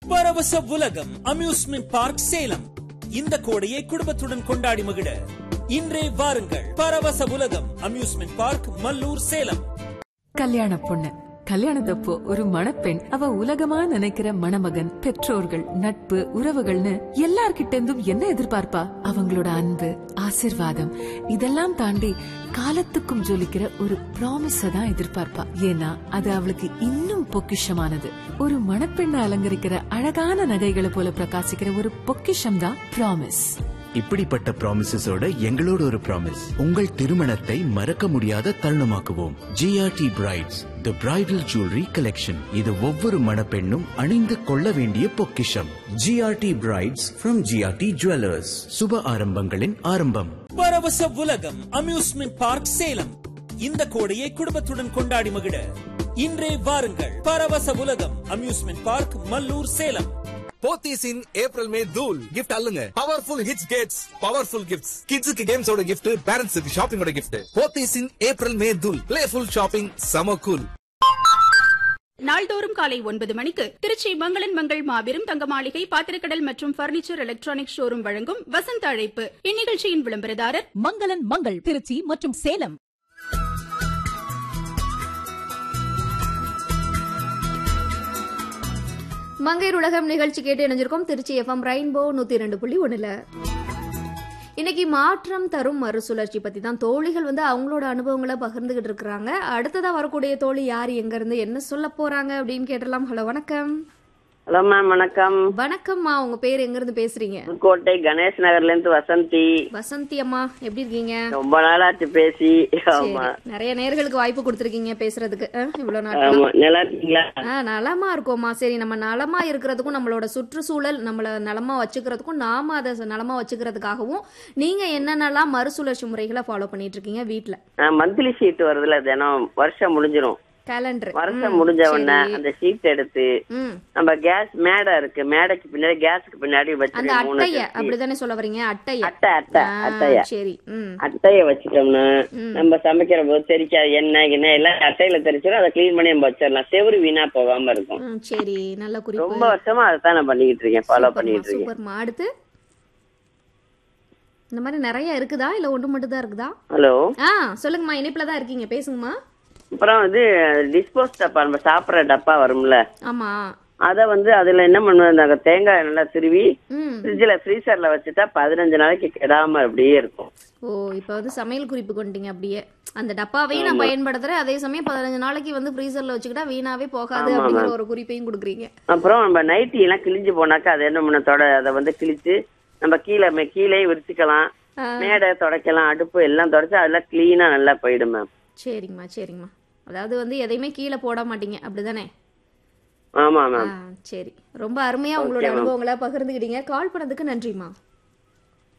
பரவச உலகம் amusement park Salem இந்த கோடையை குடும்பத்துடன் கொண்டாடி மகிழ இன்றே வாருங்கள் பரவச உலகம் அம்யூஸ்மெண்ட் பார்க் மல்லூர் சேலம் கல்யாண பொண்ணு கல்யாணத்தப்போ ஒரு மணப்பெண் அவ உலகமா நினைக்கிற மணமகன் பெற்றோர்கள் நட்பு உறவுகள்னு எல்லார்கிட்ட இருந்தும் என்ன எதிர்பார்ப்பா அவங்களோட அன்பு ஆசிர்வாதம் இதெல்லாம் தாண்டி காலத்துக்கும் ஜொலிக்கிற ஒரு ப்ராமிஸ தான் எதிர்பார்ப்பா ஏன்னா அது அவளுக்கு இன்னும் பொக்கிஷமானது ஒரு மணப்பெண்ணை அலங்கரிக்கிற அழகான நகைகளை போல பிரகாசிக்கிற ஒரு பொக்கிஷம் தான் ப்ராமிஸ் இப்படிப்பட்ட ப்ராமிசஸோட எங்களோட ஒரு ப்ராமிஸ் உங்கள் திருமணத்தை மறக்க முடியாத தருணமாக்குவோம் GRT brides the bridal jewellery collection இது ஒவ்வொரு மணப்பெண்ணும் அணிந்து கொள்ள வேண்டிய பொக்கிஷம் GRT brides from GRT jewellers சுப ஆரம்பங்களின் ஆரம்பம் பரவச உலகம் அம்யூஸ்மெண்ட் பார்க் சேலம் இந்த கோடையை குடும்பத்துடன் கொண்டாடி மகிழ இன்றே வாருங்கள் பரவச உலகம் amusement park Malloor Salem Pothys in April May தூல் கிஃப்ட் அல்லுங்க பவர்ஃபுல் ஹிட்ஸ் கேட்ஸ் பவர்ஃபுல் கிஃப்ட்ஸ் கிட்ஸுக்கு கேம்ஸோட கிஃப்ட் பேரண்ட்ஸுக்கு ஷாப்பிங்கோட gift Pothys in April May தூல் பிளேஃபுல் ஷாப்பிங் சம கூல் நாள்தோறும் காலை ஒன்பது மணிக்கு திருச்சி மங்களன் மங்கள் மாபெரும் தங்க மாளிகை பாத்திரக்கடல் மற்றும் பர்னிச்சர் எலக்ட்ரானிக் ஷோரூம் வழங்கும் வசந்த அழைப்பு இந்நிகழ்ச்சியின் விளம்பரதாரர் மங்களன் மங்கள் திருச்சி மற்றும் சேலம் மங்கையர் உலகம் நிகழ்ச்சி கேட்டு இணைஞ்சிருக்கோம் திருச்சி எஃப்எம் ரெயின்போ நூத்தி ரெண்டு புள்ளி ஒண்ணுல இன்னைக்கு மாற்றம் தரும் மறுசுழற்சி பத்தி தான் தோழிகள் வந்து அவங்களோட அனுபவங்களை பகிர்ந்துகிட்டு இருக்கிறாங்க அடுத்ததா வரக்கூடிய தோழி யார் எங்க இருந்து என்ன சொல்ல போறாங்க அப்படின்னு கேட்டலாம் ஹலோ வணக்கம் ஹலோ மேம் வணக்கம் வணக்கம்மா உங்க பேர் எங்க இருந்து பேசுறீங்க புதுக்கோட்டை கணேஷ் நகர்ல இருந்து வசந்தி வசந்தி அம்மா எப்படி இருக்கீங்க ரொம்ப நாளாச்சு பேசி ஆமா சரி, நிறைய நேர்களுக்கு வாய்ப்பு கொடுத்துருக்கீங்க பேசுறதுக்கு அஹ், இவ்வளவு நாட்கள் ஆமா நல்லா இருக்கீங்களா ஆ நலமா இருக்கோம்மா சரி நம்ம நலமா இருக்கிறதுக்கும் நம்மளோட சுற்றுச்சூழல் நம்மள நலமா வச்சுக்கிறதுக்கும் நாம அதை ச- நலமா வச்சுக்கிறதுக்காகவும் நீங்க என்னென்னலாம் மறுசுழற்சி முறைகளை ஃபாலோ பண்ணிட்டு இருக்கீங்க வீட்ல மந்த்லி ஷீட் வருதுல தினம் வருஷம் முடிஞ்சிரும் கேலண்டர் வருஷம் முடிஞ்ச உடனே அந்த ஷீட் எடுத்து ம் நம்ம கேஸ் மேடை இருக்கு மேடைக்கு பின்னாடி கேஸுக்கு பின்னாடி அந்த வச்சிருக்கேன் மூணு அட்டைய கட்டி. அப்படிதானே சொல்ல வரீங்க அட்டைய அட்டை அட்டை ஆ, அட்டைய சரி ம் அட்டைய வச்சுட்டோம்னா நம்ம சமைக்கிற போது தெரிக்காது எண்ணெய் எண்ணெய் எல்லாம் அட்டையில தெரிச்சிடும் அதை க்ளீன் பண்ணி நம்ம வச்சிடலாம் செவரு வீணா போகாம இருக்கும் ம், சரி நல்ல ரொம்ப குறிப்பு வருஷமா அதை தான் நான் பண்ணிக்கிட்டு இருக்கேன் ஃபாலோ சூப்பர்மா, பண்ணிட்டு இருக்கேன் சூப்பர்மா அடுத்து இந்த மாதிரி நிறைய இருக்குதா இல்ல ஒன்று மட்டும் தான் இருக்குதா ஹலோ ஆ சொல்லுங்கம்மா இணைப்புல தான் இருக்கீங்க பேசுங்கம்மா அப்புறம் இது டிஸ்போஸ் டப்பா நம்ம சாப்பிட்ற டப்பா வரும்ல ஆமா அத வந்து அதுல என்ன பண்ணுவேன் நாங்க தேங்காய் நல்லா திருவி ம் ஃப்ரிட்ஜ்ல ஃப்ரீசர்ல வச்சுட்டா பதினஞ்சு நாளைக்கு கெடாம அப்படியே இருக்கும் ஓ இப்போ வந்து சமையல் குறிப்பு கொண்டீங்க அப்படியே அந்த டப்பாவையும் நான் பயன்படுத்துறேன் அதே சமயம் பதினஞ்சு நாளைக்கு வந்து ஃப்ரீசர்ல வச்சுக்கிட்டா வீணாவே போகாது அப்படிங்கிற ஒரு குறிப்பையும் கொடுக்குறீங்க அப்புறம் நம்ம நைட்டி எல்லாம் கிழிஞ்சு போனாக்கா அது என்ன பண்ண தொட அதை வந்து கிழிச்சு நம்ம கீழே மே- கீழே விரிச்சுக்கலாம் மேடை துடைக்கலாம் அடுப்பு எல்லாம் தொடச்சு அதெல்லாம் கிளீனா நல்லா போயிடும் மேம் சரிங்கம்மா சரிங்கம்மா அதாவது வந்து எதையுமே கீழே போட மாட்டீங்க அப்படிதானே ஆமா ஆ மேம் சரி ரொம்ப அருமையா உங்களோட அனுபவங்களை பகிர்ந்துக்கிட்டீங்க கால் பண்ணதுக்கு நன்றிம்மா